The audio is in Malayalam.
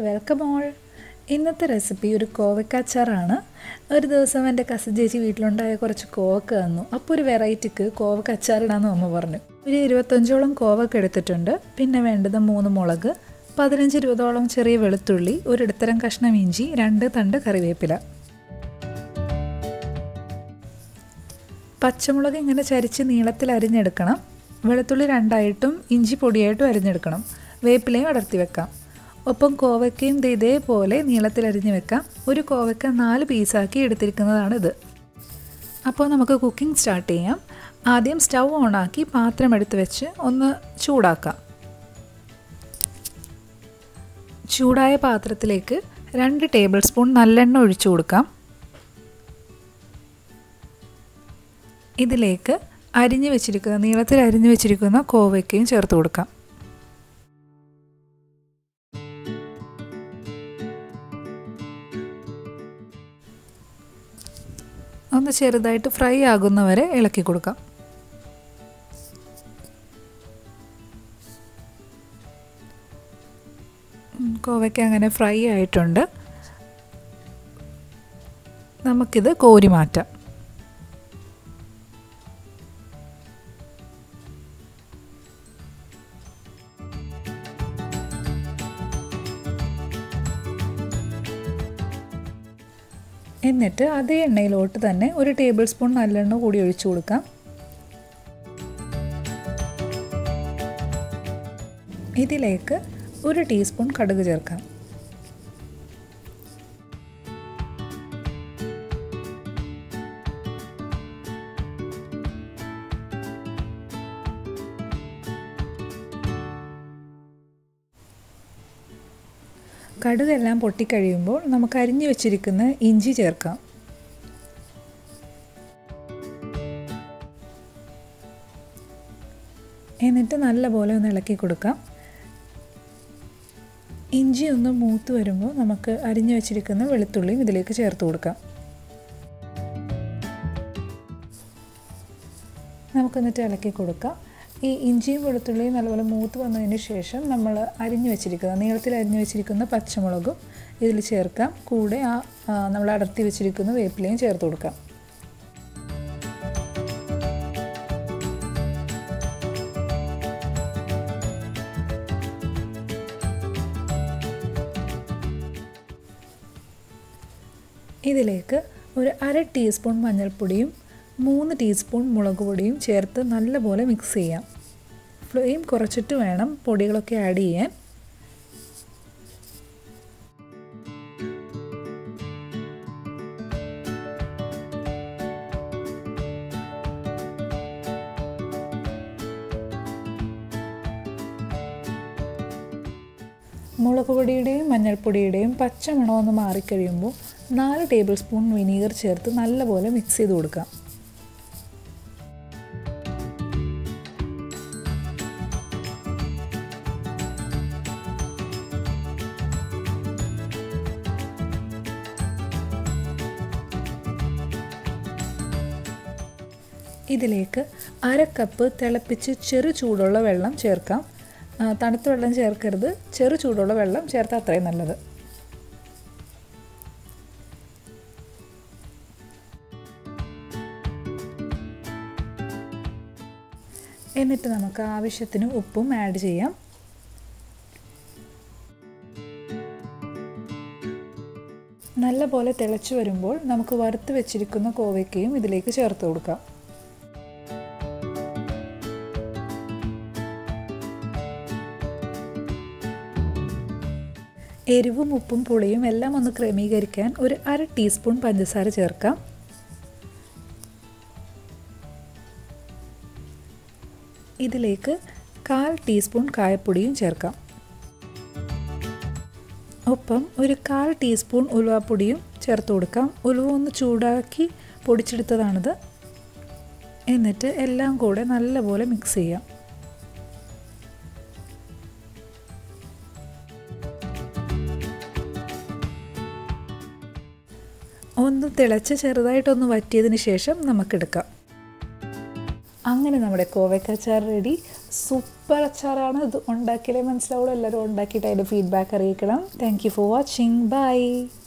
വെൽക്കം ഓൾ ഇന്നത്തെ റെസിപ്പി ഒരു കോവക്ക അച്ചാറാണ് ഒരു ദിവസം എൻ്റെ കസിൻ ചേച്ചി വീട്ടിലുണ്ടായ കുറച്ച് കോവക്ക തന്നു അപ്പോൾ ഒരു വെറൈറ്റിക്ക് കോവക്ക അച്ചാറിടാന്ന് അമ്മ പറഞ്ഞു ഒരു ഇരുപത്തഞ്ചോളം കോവക്ക എടുത്തിട്ടുണ്ട് പിന്നെ വേണ്ടത് മൂന്ന് മുളക് പതിനഞ്ച് ഇരുപതോളം ചെറിയ വെളുത്തുള്ളി ഒരിടത്തരം കഷ്ണം ഇഞ്ചി രണ്ട് തണ്ട് കറിവേപ്പില പച്ചമുളക് ഇങ്ങനെ ചരിച്ച് നീളത്തിൽ അരിഞ്ഞെടുക്കണം വെളുത്തുള്ളി രണ്ടായിട്ടും ഇഞ്ചി പൊടിയായിട്ടും അരിഞ്ഞെടുക്കണം വേപ്പിലയും അടർത്തി വെക്കാം ഒപ്പം കോവയ്ക്കയും ദേ ഇതേപോലെ നീളത്തിൽ അരിഞ്ഞ് വെക്കാം ഒരു കോവയ്ക്ക നാല് പീസാക്കി എടുത്തിരിക്കുന്നതാണിത് അപ്പോൾ നമുക്ക് കുക്കിംഗ് സ്റ്റാർട്ട് ചെയ്യാം ആദ്യം സ്റ്റൗ ഓണാക്കി പാത്രം എടുത്ത് വെച്ച് ഒന്ന് ചൂടാക്കാം ചൂടായ പാത്രത്തിലേക്ക് രണ്ട് ടേബിൾ സ്പൂൺ നല്ലെണ്ണ ഒഴിച്ചു കൊടുക്കാം ഇതിലേക്ക് അരിഞ്ഞു വെച്ചിരിക്കുന്ന നീളത്തിൽ അരിഞ്ഞു വെച്ചിരിക്കുന്ന കോവയ്ക്കയും ചേർത്ത് കൊടുക്കാം ഒന്ന് ചെറുതായിട്ട് ഫ്രൈ ആകുന്നവരെ ഇളക്കി കൊടുക്കാം കോവയ്ക്ക അങ്ങനെ ഫ്രൈ ആയിട്ടുണ്ട് നമുക്കിത് കോരി മാറ്റാം എന്നിട്ട് അതേ എണ്ണയിലോട്ട് തന്നെ ഒരു ടേബിൾ സ്പൂൺ നല്ലെണ്ണ കൂടി ഒഴിച്ചു കൊടുക്കാം ഇതിലേക്ക് ഒരു ടീസ്പൂൺ കടുക് ചേർക്കാം കടുകെല്ലാം പൊട്ടിക്കഴിയുമ്പോൾ നമുക്ക് അരിഞ്ഞു വെച്ചിരിക്കുന്ന ഇഞ്ചി ചേർക്കാം എന്നിട്ട് നല്ലപോലെ ഒന്ന് ഇളക്കി കൊടുക്കാം ഇഞ്ചി ഒന്ന് മൂത്ത് വരുമ്പോൾ നമുക്ക് അരിഞ്ഞു വെച്ചിരിക്കുന്ന വെളുത്തുള്ളിയും ഇതിലേക്ക് ചേർത്ത് കൊടുക്കാം നമുക്കെന്നിട്ട് ഇളക്കി കൊടുക്കാം ഈ ഇഞ്ചിയും വെളുത്തുള്ളിയും നല്ലപോലെ മൂത്ത് വന്നതിന് ശേഷം നമ്മൾ അരിഞ്ഞു വെച്ചിരിക്കുന്ന നീളത്തിൽ അരിഞ്ഞു വെച്ചിരിക്കുന്ന പച്ചമുളകും ഇതിൽ ചേർക്കാം കൂടെ ആ നമ്മൾ അടർത്തി വെച്ചിരിക്കുന്ന വേപ്പിലയും ചേർത്ത് കൊടുക്കാം ഇതിലേക്ക് ഒരു അര ടീസ്പൂൺ മഞ്ഞൾപ്പൊടിയും മൂന്ന് ടീസ്പൂൺ മുളക് പൊടിയും ചേർത്ത് നല്ലപോലെ മിക്സ് ചെയ്യാം ഫ്ലെയിം കുറച്ചിട്ട് വേണം പൊടികളൊക്കെ ആഡ് ചെയ്യാൻ മുളക് പൊടിയുടെയും മഞ്ഞൾപ്പൊടിയുടെയും പച്ചമണം ഒന്ന് മാറിക്കഴിയുമ്പോൾ നാല് ടേബിൾ സ്പൂൺ വിനീഗർ ചേർത്ത് നല്ലപോലെ മിക്സ് ചെയ്ത് കൊടുക്കാം ഇതിലേക്ക് അര കപ്പ് തിളപ്പിച്ച് ചെറു ചൂടുള്ള വെള്ളം ചേർക്കാം തണുത്ത വെള്ളം ചേർക്കരുത് ചെറു ചൂടുള്ള വെള്ളം ചേർത്താൽ അത്രയും നല്ലത് എന്നിട്ട് നമുക്ക് ആവശ്യത്തിന് ഉപ്പും ആഡ് ചെയ്യാം നല്ലപോലെ തിളച്ചു വരുമ്പോൾ നമുക്ക് വറുത്ത് വെച്ചിരിക്കുന്ന കോവയ്ക്കയും ഇതിലേക്ക് ചേർത്ത് കൊടുക്കാം എരിവും ഉപ്പും പുളിയും എല്ലാം ഒന്ന് ക്രമീകരിക്കാൻ ഒരു അര ടീസ്പൂൺ പഞ്ചസാര ചേർക്കാം ഇതിലേക്ക് കാൽ ടീസ്പൂൺ കായപ്പൊടിയും ചേർക്കാം ഒപ്പം ഒരു കാൽ ടീസ്പൂൺ ഉലുവാപ്പൊടിയും ചേർത്ത് കൊടുക്കാം ഉലുവ ഒന്ന് ചൂടാക്കി പൊടിച്ചെടുത്തതാണിത് എന്നിട്ട് എല്ലാം കൂടെ നല്ലപോലെ മിക്സ് ചെയ്യാം ഒന്ന് തിളച്ച് ചെറുതായിട്ടൊന്ന് വറ്റിയതിന് ശേഷം നമുക്കെടുക്കാം അങ്ങനെ നമ്മുടെ കോവയ്ക്കച്ചാർ റെഡി സൂപ്പർ അച്ചാറാണ് ഇത് ഉണ്ടാക്കിയാലേ മനസ്സിലാവുള്ളൂ എല്ലാവരും ഉണ്ടാക്കിയിട്ട് അതിൻ്റെ ഫീഡ്ബാക്ക് അറിയിക്കണം thank you for watching by